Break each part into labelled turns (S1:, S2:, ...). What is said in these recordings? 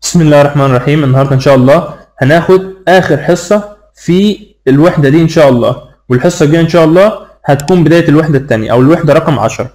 S1: بسم الله الرحمن الرحيم النهارده ان شاء الله هناخد اخر حصه في الوحده دي ان شاء الله والحصه الجايه ان شاء الله هتكون بدايه الوحده الثانيه او الوحده رقم 10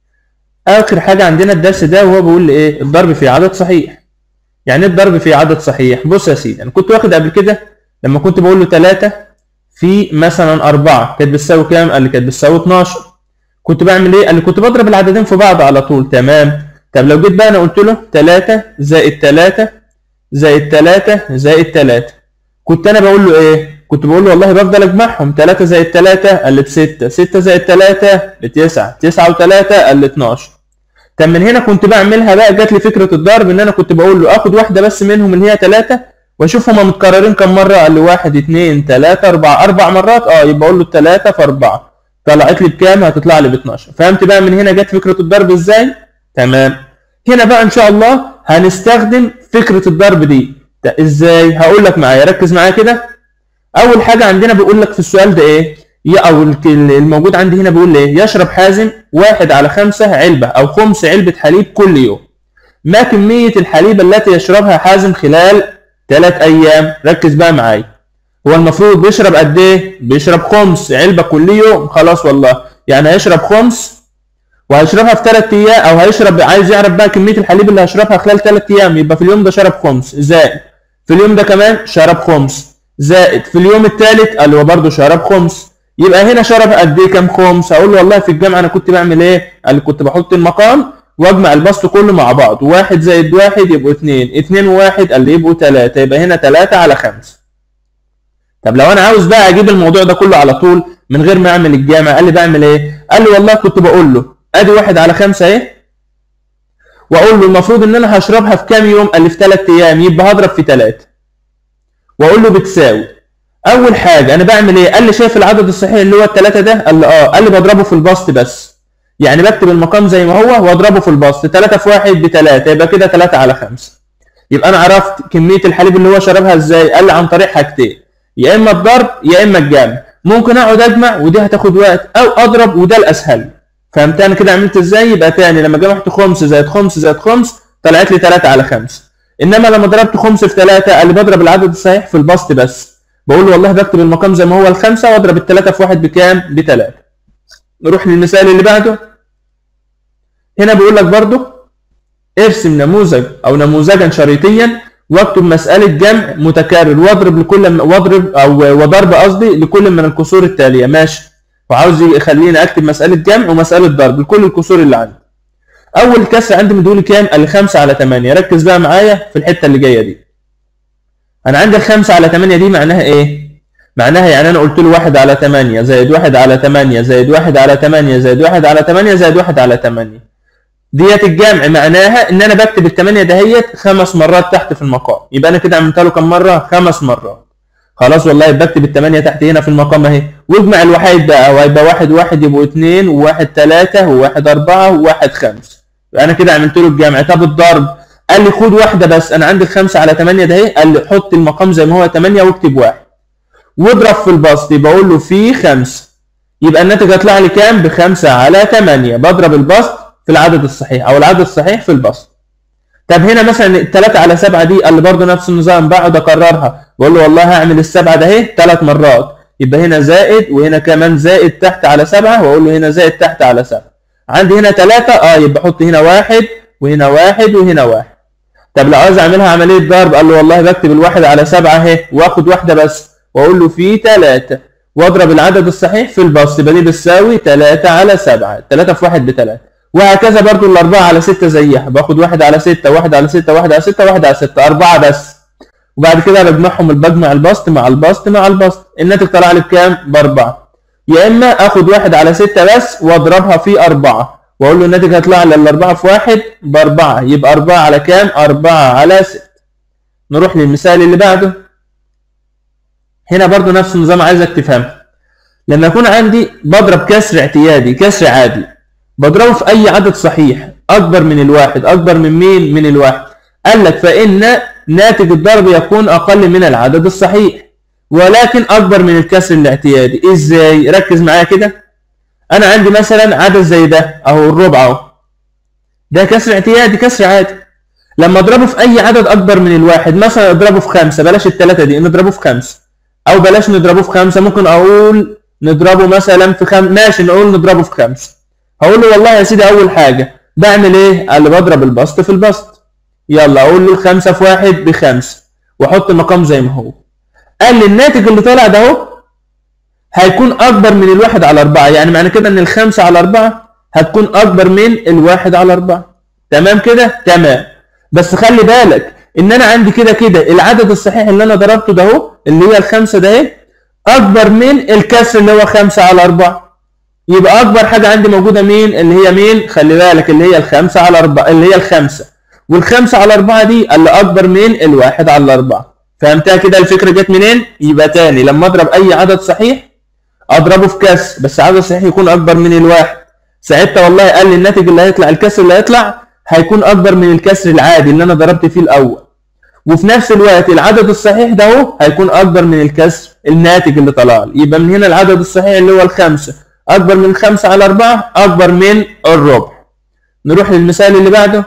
S1: اخر حاجه عندنا الدرس ده وهو بيقول لي ايه الضرب في عدد صحيح يعني ايه الضرب في عدد صحيح بص يا سيدي انا كنت واخد قبل كده لما كنت بقول له 3 في مثلا 4 كانت بتساوي كام قال لي كانت بتساوي 12 كنت بعمل ايه قال لي كنت بضرب العددين في بعض على طول تمام طب لو جيت بقى انا قلت له 3 زائد 3 زائد 3 زائد 3 كنت انا بقول له ايه كنت بقول له والله بفضل اجمعهم 3 زائد 3 قال لي ب 6 6 زائد 3 ب 9 9 و3 قال لي 12 طب من هنا كنت بعملها بقى جات لي فكره الضرب ان انا كنت بقول له اخد واحده بس منهم اللي هي 3 واشوف هما متكررين كم مره قال لي 1 2 3 4 اربع مرات اه يبقى اقول له 3 في 4 طلعت لي بكام هتطلع لي ب 12 فهمت بقى من هنا جت فكره الضرب ازاي تمام هنا بقى ان شاء الله هنستخدم فكره الضرب دي ده ازاي هقول لك معايا ركز معايا كده اول حاجه عندنا بيقول لك في السؤال ده ايه يا او الك- الموجود عندي هنا بيقول لي ايه يشرب حازم واحد على خمسة علبة او خمس علبة حليب كل يوم ما كمية الحليب التي يشربها حازم خلال ثلاث ايام ركز بقى معايا هو المفروض بيشرب قد ايه بيشرب خمس علبة كل يوم خلاص والله يعني هيشرب خمس وهيشربها في ثلاث ايام او هيشرب عايز يعرف بقى كميه الحليب اللي هيشربها خلال ثلاث ايام يبقى في اليوم ده شرب خمس زائد في اليوم ده كمان شرب خمس زائد في اليوم الثالث قال هو برضه شرب خمس يبقى هنا شرب قد ايه كام خمس هقول له والله في الجامعه انا كنت بعمل ايه قال لي كنت بحط المقام واجمع البسط كله مع بعض واحد زائد واحد يبقوا اتنين اتنين وواحد قال لي يبقوا تلاتة يبقى هنا تلاتة على خمسة طب لو انا عاوز بقى اجيب الموضوع ده كله على طول من غير ما اعمل الجامع قال لي بعمل ايه قال لي والله كنت بقول له ادي واحد على خمسة اهي واقول له المفروض ان انا هشربها في كام يوم قال لي في ثلاث ايام يبقى هضرب في ثلاثة واقول له بتساوي اول حاجه انا بعمل ايه قال لي شايف العدد الصحيح اللي هو الثلاثه ده قال لي اه قال لي بضربه في البسط بس يعني بكتب المقام زي ما هو واضربه في البسط 3 في 1 ب 3 يبقى كده 3 على 5 يبقى انا عرفت كميه الحليب اللي هو شربها ازاي قال لي عن طريق حاجتين يا اما الضرب يا اما الجمع ممكن اقعد اجمع ودي هتاخد وقت او اضرب وده الاسهل فهمت انا كده عملت ازاي يبقى تاني لما جمعت خمس زائد خمس زائد خمس طلعت لي 3 على 5 انما لما ضربت خمس في 3 قال لي بضرب العدد الصحيح في البسط بس بقول له والله بكتب المقام زي ما هو الخمسه واضرب الثلاثه في واحد بكام؟ بثلاثه. نروح للمثال اللي بعده. هنا بيقول لك برضو ارسم نموذج او نموذجا شريطيا واكتب مساله جمع متكرر واضرب لكل م- واضرب او وضرب قصدي لكل من الكسور التاليه ماشي وعاوز يخليني اكتب مساله جمع ومساله ضرب لكل الكسور اللي عندي. اول كسر عندي مديولي كام؟ قال لي 5 على 8 ركز بقى معايا في الحته اللي جايه دي. انا عندي الخمسة على 8 دي معناها ايه معناها يعني انا قلت له 1 على 8 زائد 1 على 8 زائد 1 على 8 زائد 1 على 8 زائد 1 على 8 ديت الجمع معناها ان انا بكتب الثمانية دهيت خمس مرات تحت في المقام يبقى انا كده عملتها له كم مرة خمس مرات خلاص والله بكتب الثمانية تحت هنا في المقام اهي واجمع الوحيد بقى وهيبقى واحد واحد يبقوا اتنين وواحد تلاتة وواحد أربعة وواحد خمسة يبقى أنا كده عملت له الجمع طب الضرب قال لي خد واحدة بس أنا عندي الخمسة على تمانية ده اهي قال لي حط المقام زي ما هو تمانية واكتب واحد واضرب في البسط يبقى أقول له في خمسة يبقى الناتج هيطلع لي كام بخمسة على تمانية بضرب البسط في العدد الصحيح أو العدد الصحيح في البسط طب هنا مثلا التلاتة على سبعة دي قال لي برضه نفس النظام بقعد أكررها بقول له والله هعمل السبعة ده اهي ثلاث مرات يبقى هنا زائد وهنا كمان زائد تحت على سبعة وأقول له هنا زائد تحت على سبعة عندي هنا ثلاثة اه يبقى أحط هنا واحد وهنا واحد وهنا واحد طب لو عايز اعملها عمليه ضرب قال له والله بكتب الواحد على سبعه اهي واخد واحده بس واقول له في ثلاثه واضرب العدد الصحيح في البسط يبقى دي بتساوي 3 على 7 3 في 1 بثلاثة وهكذا برضو الأربعة على 6 زيها باخد واحد على 6 واحد على 6 واحد على 6 واحد على 6 أربعة بس وبعد كده بجمعهم بجمع البسط مع البسط مع البسط الناتج طلع لي بكام؟ بأربعة يا إما آخد واحد على 6 بس وأضربها في أربعة واقول له الناتج هيطلع لي الاربعه في واحد باربعه يبقى اربعه على كام؟ اربعه على ست. نروح للمثال اللي بعده. هنا برضو نفس النظام عايزك تفهمه. لما يكون عندي بضرب كسر اعتيادي كسر عادي بضربه في اي عدد صحيح اكبر من الواحد اكبر من مين؟ من الواحد. قال لك فان ناتج الضرب يكون اقل من العدد الصحيح ولكن اكبر من الكسر الاعتيادي ازاي؟ ركز معايا كده. انا عندي مثلا عدد زي ده اهو الربع اهو ده كسر اعتيادي كسر عادي لما اضربه في اي عدد اكبر من الواحد مثلا اضربه في خمسة بلاش التلاتة دي نضربه في خمسة او بلاش نضربه في خمسة ممكن اقول نضربه مثلا في خم... ماشي نقول نضربه في خمسة هقول له والله يا سيدي اول حاجة بعمل ايه قال لي بضرب البسط في البسط يلا اقول له الخمسة في واحد بخمسة واحط المقام زي ما هو قال لي الناتج اللي طالع ده اهو هيكون اكبر من الواحد على اربعة يعني معنى كده ان الخمسة على اربعة هتكون اكبر من الواحد على اربعة تمام كده تمام بس خلي بالك ان انا عندي كده كده العدد الصحيح اللي انا ضربته ده اهو اللي هي الخمسة ده اهي اكبر من الكسر اللي هو خمسة على اربعة يبقى اكبر حاجة عندي موجودة مين اللي هي مين خلي بالك اللي هي الخمسة على اربعة اللي هي الخمسة والخمسة على اربعة دي اللي اكبر من الواحد على اربعة فهمتها كده الفكرة جت منين يبقى تاني لما اضرب اي عدد صحيح اضربه في كسر بس عدد صحيح يكون اكبر من الواحد ساعتها والله قال لي الناتج اللي هيطلع الكسر اللي هيطلع هيكون اكبر من الكسر العادي اللي انا ضربت فيه الاول وفي نفس الوقت العدد الصحيح ده اهو هيكون اكبر من الكسر الناتج اللي طلع لي يبقى من هنا العدد الصحيح اللي هو الخمسة اكبر من خمسة على اربعة اكبر من الربع نروح للمثال اللي بعده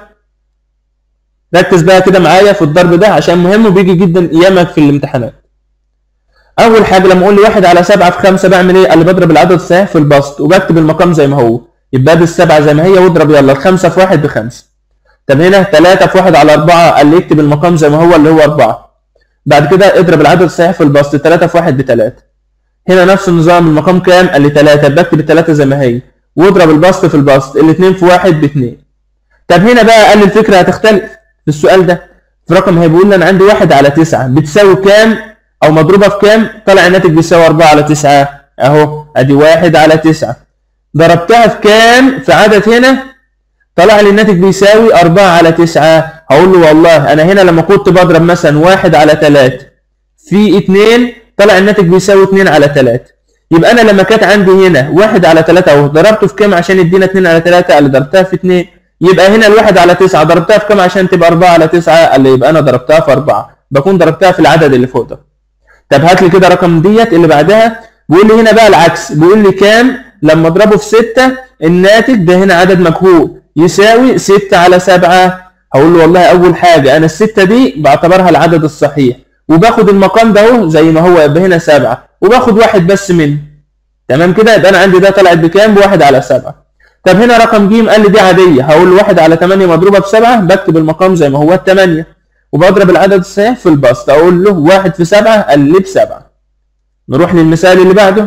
S1: ركز بقى كده معايا في الضرب ده عشان مهم وبيجي جدا ايامك في الامتحانات اول حاجه لما اقول لي واحد على سبعة في خمسة بعمل ايه؟ قال لي بضرب العدد الصحيح في البسط وبكتب المقام زي ما هو يبقى دي السبعة زي ما هي واضرب يلا الخمسة في واحد بخمسة طب هنا 3 في 1 على 4 قال لي اكتب المقام زي ما هو اللي هو 4 بعد كده اضرب العدد الصحيح في البسط 3 في 1 ب 3 هنا نفس النظام المقام كام؟ قال لي 3 بكتب الثلاثة زي ما هي واضرب البسط في البسط الاثنين في 1 ب 2 طب هنا بقى قال لي الفكرة هتختلف في السؤال ده في رقم هي بيقول لي انا عندي 1 على 9 بتساوي كام او مضروبة في كام؟ طلع الناتج بيساوي 4 على 9 اهو ادي 1 على 9 ضربتها في كام؟ في عدد هنا طلع لي الناتج بيساوي 4 على 9 هقول له والله انا هنا لما كنت بضرب مثلا 1 على 3 في 2 طلع الناتج بيساوي 2 على 3 يبقى انا لما كانت عندي هنا 1 على 3 اهو ضربته في كام عشان يدينا 2 على 3 اللي ضربتها في 2 يبقى هنا الواحد على 9 ضربتها في كام عشان تبقى 4 على 9 اللي يبقى انا ضربتها في 4 بكون ضربتها في العدد اللي فوق ده طب هات لي كده رقم ديت اللي بعدها بيقول لي هنا بقى العكس بيقول لي كام لما اضربه في 6 الناتج ده هنا عدد مجهول يساوي 6 على 7 هقول له والله اول حاجه انا الستة دي بعتبرها العدد الصحيح وباخد المقام ده اهو زي ما هو يبقى هنا 7 وباخد واحد بس منه تمام كده يبقى انا عندي ده طلعت بكام بواحد على 7 طب هنا رقم ج قال لي دي عاديه هقول له 1 على 8 مضروبه ب 7 بكتب المقام زي ما هو 8 وبضرب العدد الصحيح في البسط اقول له 1 في 7 قال لي ب 7 نروح للمثال اللي بعده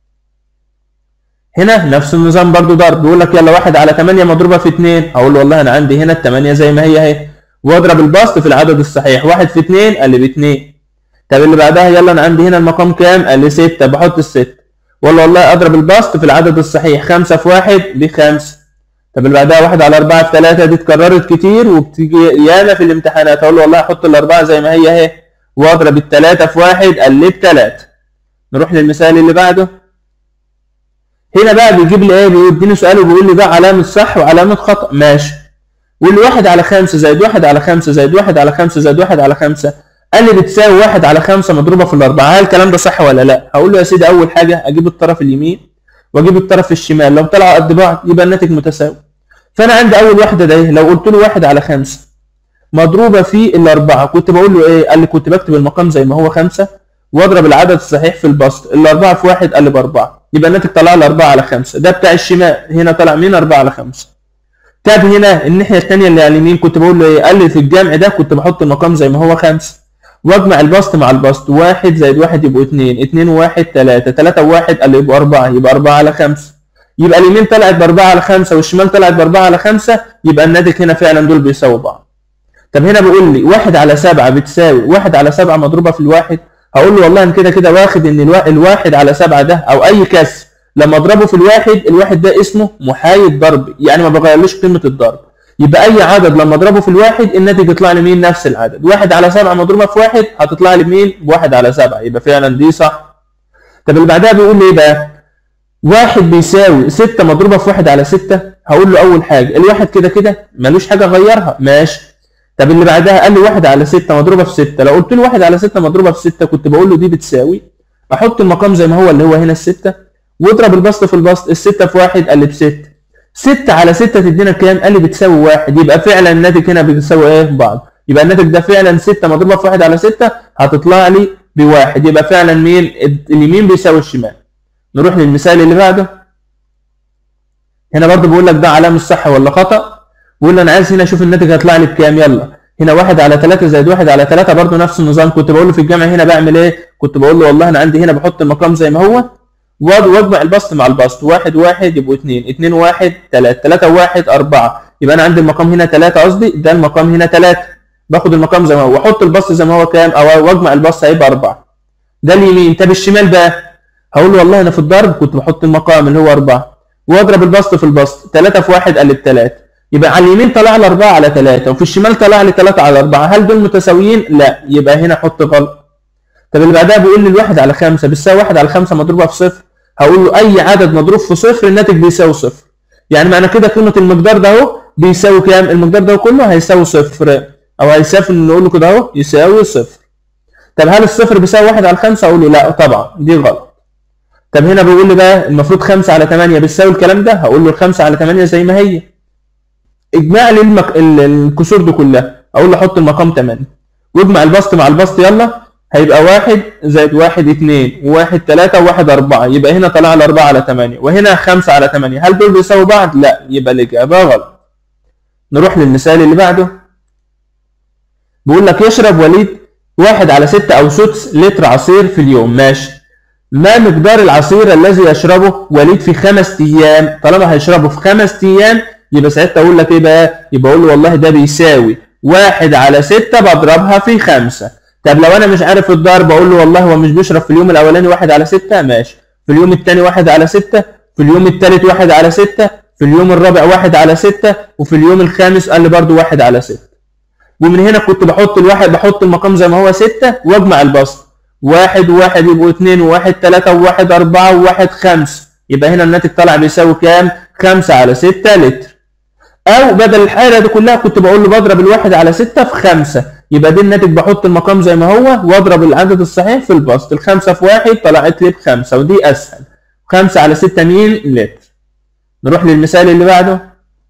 S1: هنا نفس النظام برضو ضرب بيقول لك يلا 1 على 8 مضروبه في 2 هقول له والله انا عندي هنا ال 8 زي ما هي اهي واضرب البسط في العدد الصحيح 1 في 2 قال لي ب 2 طب اللي بعدها يلا انا عندي هنا المقام كام قال لي 6 بحط ال 6 والله والله اضرب البسط في العدد الصحيح 5 في 1 ب 5 طب اللي بعدها 1 على 4 في 3 دي اتكررت كتير وبتيجي ياما في الامتحانات اقول له والله احط الاربعه زي ما هي اهي واضرب الثلاثه في 1 قال لي ب 3 نروح للمثال اللي بعده هنا بقى بيجيب لي ايه بيديني سؤال وبيقول لي ده علامة صح وعلامة خطأ ماشي يقول لي واحد على خمسة زائد واحد على خمسة زائد واحد على خمسة زائد واحد على خمسة قال لي بتساوي واحد على خمسة مضروبة في الأربعة هل الكلام ده صح ولا لا؟ هقول له يا سيدي أول حاجة أجيب الطرف اليمين وأجيب الطرف الشمال لو طلعوا قد بعض يبقى الناتج متساوي فأنا عندي أول واحدة ده إيه؟ لو قلت له واحد على خمسة مضروبة في الأربعة كنت بقول له إيه؟ قال لي كنت بكتب المقام زي ما هو خمسة واضرب العدد الصحيح في البسط الأربعة في واحد قال لي بأربعة يبقى الناتج طلع لي 4 على 5 ده بتاع الشمال هنا طلع مين 4 على 5 طب هنا الناحيه الثانيه اللي على اليمين كنت بقول له ايه قال لي في الجمع ده كنت بحط المقام زي ما هو 5 واجمع البسط مع البسط 1 زائد 1 يبقوا 2 2 و1 3 3 و1 قال لي يبقوا 4 يبقى 4 على 5 يبقى اليمين طلعت ب 4 على 5 والشمال طلعت ب 4 على 5 يبقى الناتج هنا فعلا دول بيساووا بعض طب هنا بيقول لي 1 على 7 بتساوي 1 على 7 مضروبه في الواحد هقول له والله انا كده كده واخد ان الوا... الواحد على 7 ده او اي كسر لما اضربه في الواحد الواحد ده اسمه محايد ضرب يعني ما بغيرلوش قيمه الضرب يبقى اي عدد لما اضربه في الواحد الناتج يطلع لي مين نفس العدد واحد على سبعة مضروبه في واحد هتطلع لي مين بواحد على سبعة يبقى فعلا دي صح طب اللي بعدها بيقول لي ايه بقى واحد بيساوي ستة مضروبة في واحد على ستة هقول له أول حاجة الواحد كده كده ملوش حاجة أغيرها ماشي طب اللي بعدها قال لي واحد على ستة مضروبة في ستة لو قلت له واحد على ستة مضروبة في ستة كنت بقول له دي بتساوي أحط المقام زي ما هو اللي هو هنا الستة واضرب البسط في البسط الستة في واحد قال لي بستة 6 على 6 تدينا كام؟ قال لي بتساوي 1 يبقى فعلا الناتج هنا بيساوي ايه؟ بعض يبقى الناتج ده فعلا 6 مضروبه في 1 على 6 هتطلع لي بواحد يبقى فعلا مين؟ اليمين بيساوي الشمال نروح للمثال اللي بعده هنا برضو بيقول لك ده علامه صح ولا خطأ بيقول لي انا عايز هنا اشوف الناتج هيطلع لي بكام يلا هنا 1 على 3 زائد 1 على 3 برضو نفس النظام كنت بقول له في الجامع هنا بعمل ايه؟ كنت بقول له والله انا عندي هنا بحط المقام زي ما هو واجمع البسط مع البسط 1 1 يبقوا 2 2 1 3 3 1 4 يبقى انا عندي المقام هنا 3 قصدي ده المقام هنا 3 باخد المقام زي ما هو واحط البسط زي ما هو كام او واجمع البسط هيبقى 4 ده اليمين طب الشمال بقى هقول له والله انا في الضرب كنت بحط المقام اللي هو 4 واضرب البسط في البسط 3 في 1 قلب 3 يبقى على اليمين طلع لي 4 على 3 وفي الشمال طلع لي 3 على 4 هل دول متساويين؟ لا يبقى هنا احط غلط طب اللي بعدها بيقول لي الواحد على 5 بتساوي 1 على 5 مضروبه في صفر هقول له اي عدد مضروب في صفر الناتج بيساوي صفر يعني معنى كده قيمه المقدار ده اهو بيساوي كام؟ المقدار ده كله هيساوي صفر او هيساوي نقول له كده اهو يساوي صفر طب هل الصفر بيساوي 1 على 5 اقول له لا طبعا دي غلط طب هنا بيقول لي بقى المفروض 5 على 8 بتساوي الكلام ده هقول له ال 5 على 8 زي ما هي اجمع لي المك... الكسور دي كلها اقول له حط المقام 8 واجمع البسط مع البسط يلا هيبقى 1 زائد 1 2 و1 3 و1 4 يبقى هنا طلع لي 4 على 8 وهنا 5 على 8 هل دول بيساووا بعض؟ لا يبقى الاجابه غلط نروح للمثال اللي بعده بيقول لك يشرب وليد 1 على 6 او سدس لتر عصير في اليوم ماشي ما مقدار العصير الذي يشربه وليد في خمس ايام طالما هيشربه في خمس ايام يبقى ساعتها اقول لك ايه بقى يبقى اقول له والله ده بيساوي واحد على ستة بضربها في خمسة طب لو انا مش عارف الضرب اقول له والله هو مش بيشرب في اليوم الاولاني واحد على ستة ماشي في اليوم الثاني واحد على ستة في اليوم الثالث واحد على ستة في اليوم الرابع واحد على ستة وفي اليوم الخامس قال لي برضه واحد على ستة ومن هنا كنت بحط الواحد بحط المقام زي ما هو ستة واجمع البسط واحد وواحد يبقوا اتنين وواحد تلاتة وواحد أربعة وواحد خمسة يبقى هنا الناتج طالع بيساوي كام؟ خمسة على ستة لتر أو بدل الحالة دي كلها كنت بقول له بضرب الواحد على ستة في خمسة يبقى دي الناتج بحط المقام زي ما هو واضرب العدد الصحيح في البسط الخمسة في واحد طلعت لي بخمسة ودي أسهل خمسة على ستة مين؟ لتر نروح للمثال اللي بعده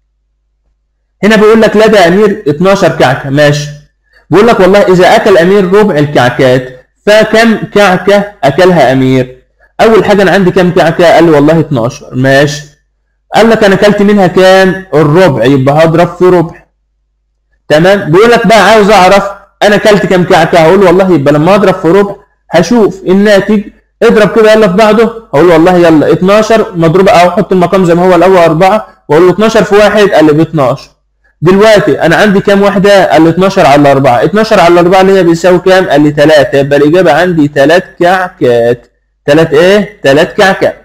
S1: هنا بيقول لك لدى أمير 12 كعكة ماشي بيقول لك والله إذا أكل أمير ربع الكعكات فكم كعكة أكلها أمير أول حاجة أنا عندي كم كعكة قال لي والله 12 ماشي قال لك أنا أكلت منها كام الربع يبقى هضرب في ربع تمام بيقول لك بقى عاوز أعرف أنا أكلت كم كعكة هقول والله يبقى لما أضرب في ربع هشوف الناتج اضرب كده يلا في بعضه هقول والله يلا 12 مضروبة أو أحط المقام زي ما هو الأول 4 وأقول له 12 في واحد قال لي ب 12 دلوقتي انا عندي كام واحده قال لي 12 على 4 12 على 4 اللي هي بيساوي كام قال لي 3 يبقى الاجابه عندي 3 كعكات 3 ايه 3 كعكات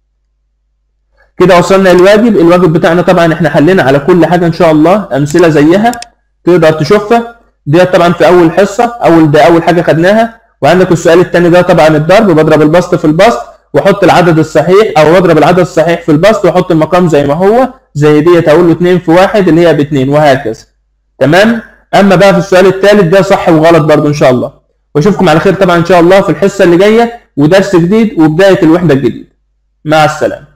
S1: كده وصلنا للواجب الواجب بتاعنا طبعا احنا حلينا على كل حاجه ان شاء الله امثله زيها تقدر تشوفها دي طبعا في اول حصه اول ده اول حاجه خدناها وعندك السؤال الثاني ده طبعا الضرب بضرب البسط في البسط واحط العدد الصحيح او اضرب العدد الصحيح في البسط واحط المقام زي ما هو زي ديت اقول له 2 في 1 اللي هي ب 2 وهكذا تمام اما بقى في السؤال الثالث ده صح وغلط برضو ان شاء الله واشوفكم على خير طبعا ان شاء الله في الحصه اللي جايه ودرس جديد وبدايه الوحده الجديده مع السلامه